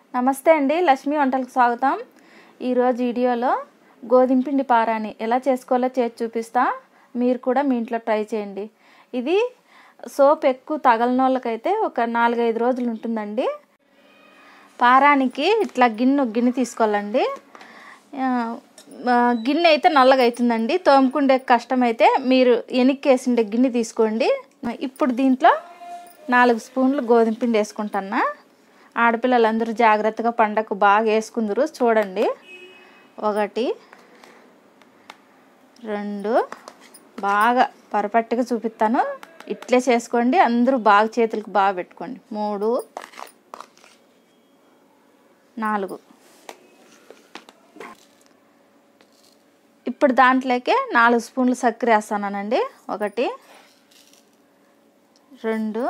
నమస్తే అండి లక్ష్మి వంటలకు స్వాగతం ఈరోజు వీడియోలో గోధుమ పిండి పారాని ఎలా చేసుకోవాలో చేసి చూపిస్తా మీరు కూడా మీ ఇంట్లో ట్రై చేయండి ఇది సోప్ ఎక్కువ తగలని వాళ్ళకైతే ఒక నాలుగైదు రోజులు ఉంటుందండి పారానికి ఇట్లా గిన్నె ఒక గిన్నె తీసుకోవాలండి ఆ, ఆ, గిన్నె అయితే నల్లగా అవుతుందండి తోముకుండే కష్టమైతే మీరు ఎనిక్కేసిండే గిన్నె తీసుకోండి ఇప్పుడు దీంట్లో నాలుగు స్పూన్లు గోధుమ పిండి వేసుకుంటున్నా ఆడపిల్లలందరూ జాగ్రత్తగా పండగకు బాగా వేసుకుందరు చూడండి ఒకటి రెండు బాగా పర్ఫెక్ట్గా చూపిస్తాను ఇట్లే చేసుకోండి అందరూ బాగా చేతులకు బాగా పెట్టుకోండి మూడు నాలుగు ఇప్పుడు దాంట్లోకే నాలుగు స్పూన్లు చక్కెర వేస్తానండి ఒకటి రెండు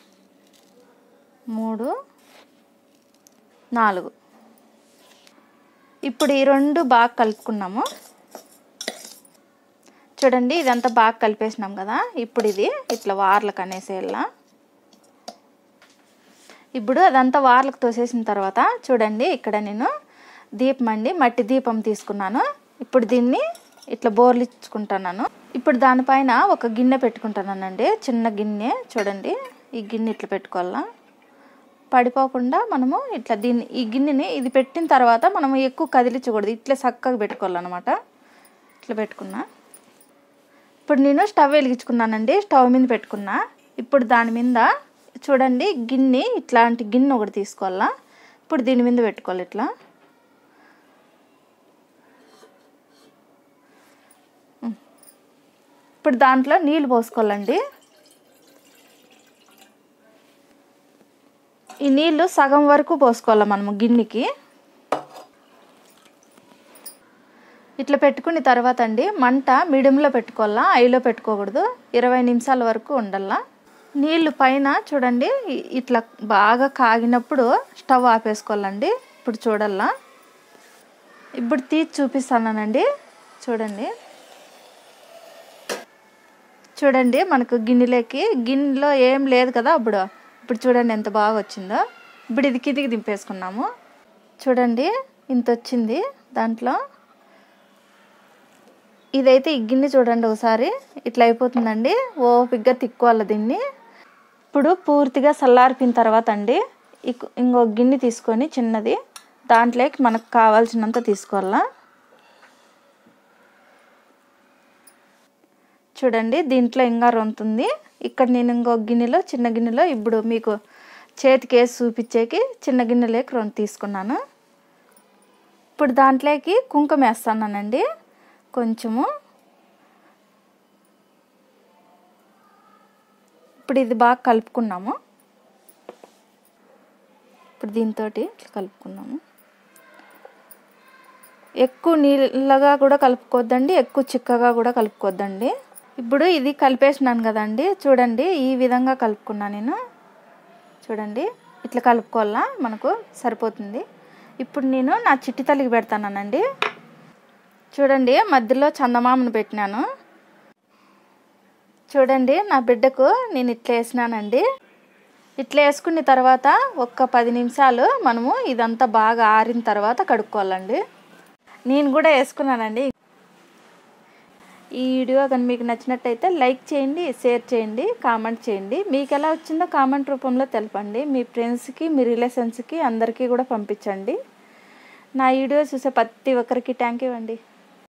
మూడు నాలుగు ఇప్పుడు ఈ రెండు బాగా కలుపుకున్నాము చూడండి ఇదంతా బాగా కలిపేసినాం కదా ఇప్పుడు ఇది ఇట్లా వార్లకు అనేసేలా ఇప్పుడు అదంతా వార్లకు తోసేసిన తర్వాత చూడండి ఇక్కడ నేను దీపం అండి మట్టి దీపం తీసుకున్నాను ఇప్పుడు దీన్ని ఇట్లా బోర్లిచ్చుకుంటున్నాను ఇప్పుడు దానిపైన ఒక గిన్నె పెట్టుకుంటున్నానండి చిన్న గిన్నె చూడండి ఈ గిన్నె ఇట్లా పెట్టుకోవాలా పడిపోకుండా మనము ఇట్లా దీన్ని ఈ గిన్నెని ఇది పెట్టిన తర్వాత మనము ఎక్కువ కదిలించకూడదు ఇట్లా చక్కగా పెట్టుకోవాలన్నమాట ఇట్లా పెట్టుకున్నా ఇప్పుడు నేను స్టవ్ వెలిగించుకున్నానండి స్టవ్ మీద పెట్టుకున్నా ఇప్పుడు దాని మీద చూడండి గిన్నె ఇట్లాంటి గిన్నె ఒకటి తీసుకోవాలా ఇప్పుడు దీని మీద పెట్టుకోవాలి ఇట్లా ఉమ్. ఇప్పుడు దాంట్లో నీళ్ళు పోసుకోవాలండి ఈ నీళ్ళు సగం వరకు పోసుకోవాలి మనము గిన్నెకి ఇట్లా పెట్టుకున్న తర్వాత అండి మంట మీడియంలో పెట్టుకోవాలా ఐలో పెట్టుకోకూడదు ఇరవై నిమిషాల వరకు ఉండాలా నీళ్ళు పైన చూడండి ఇ- ఇట్లా బాగా కాగినప్పుడు స్టవ్ ఆపేసుకోవాలండి ఇప్పుడు చూడాలా ఇప్పుడు తీసి చూపిస్తానండి చూడండి చూడండి మనకు గిన్నెలోకి గిన్నెలో ఏం లేదు కదా అప్పుడు ఇప్పుడు చూడండి ఎంత బాగా వచ్చిందో ఇప్పుడు ఇది కిందికి దింపేసుకున్నాము చూడండి ఇంత వచ్చింది దాంట్లో ఇదైతే ఈ గిన్నె చూడండి ఒకసారి ఇట్లా అయిపోతుందండి ఓపిగ్గా తిక్కోవాలి దీన్ని ఇప్పుడు పూర్తిగా చల్లారిపోయిన తర్వాత అండి ఇక్- ఇంకో గిన్నె తీసుకొని చిన్నది దాంట్లోకి మనకు కావాల్సినంత తీసుకోవాలా చూడండి దీంట్లో ఇంకా రొంతుంది ఇక్కడ నేను ఇంకో గిన్నెలో చిన్న గిన్నెలో ఇప్పుడు మీకు చేతికి వేసి చూపించేకి చిన్న గిన్నెలోకి రొంత తీసుకున్నాను ఇప్పుడు దాంట్లోకి కుంకుమ వేస్తున్నానండి కొంచెము ఇప్పుడు ఇది బాగా కలుపుకున్నాము ఇప్పుడు దీంతో ఇట్లా కలుపుకున్నాము ఎక్కువ నీళ్ళగా కూడా కలుపుకోవద్దండి ఎక్కువ చిక్కగా కూడా కలుపుకోవద్దండి ఇప్పుడు ఇది కలిపేసినాను కదండి చూడండి ఈ విధంగా కలుపుకున్నా నేను చూడండి ఇట్లా కలుపుకోవాలా మనకు సరిపోతుంది ఇప్పుడు నేను నా చిట్టి తల్లికి పెడతానండి చూడండి మధ్యలో చందమామను పెట్టినాను చూడండి నా బిడ్డకు నేను ఇట్లా వేసినానండి ఇట్లా వేసుకున్న తర్వాత ఒక్క పది నిమిషాలు మనము ఇదంతా బాగా ఆరిన తర్వాత కడుక్కోవాలండి నేను కూడా వేసుకున్నానండి ఈ వీడియో కానీ మీకు నచ్చినట్టయితే లైక్ చేయండి షేర్ చేయండి కామెంట్ చేయండి మీకు ఎలా వచ్చిందో కామెంట్ రూపంలో తెలపండి మీ ఫ్రెండ్స్కి మీ రిలేషన్స్కి అందరికీ కూడా పంపించండి నా వీడియో చూసే ప్రతి ఒక్కరికి థ్యాంక్ యూ అండి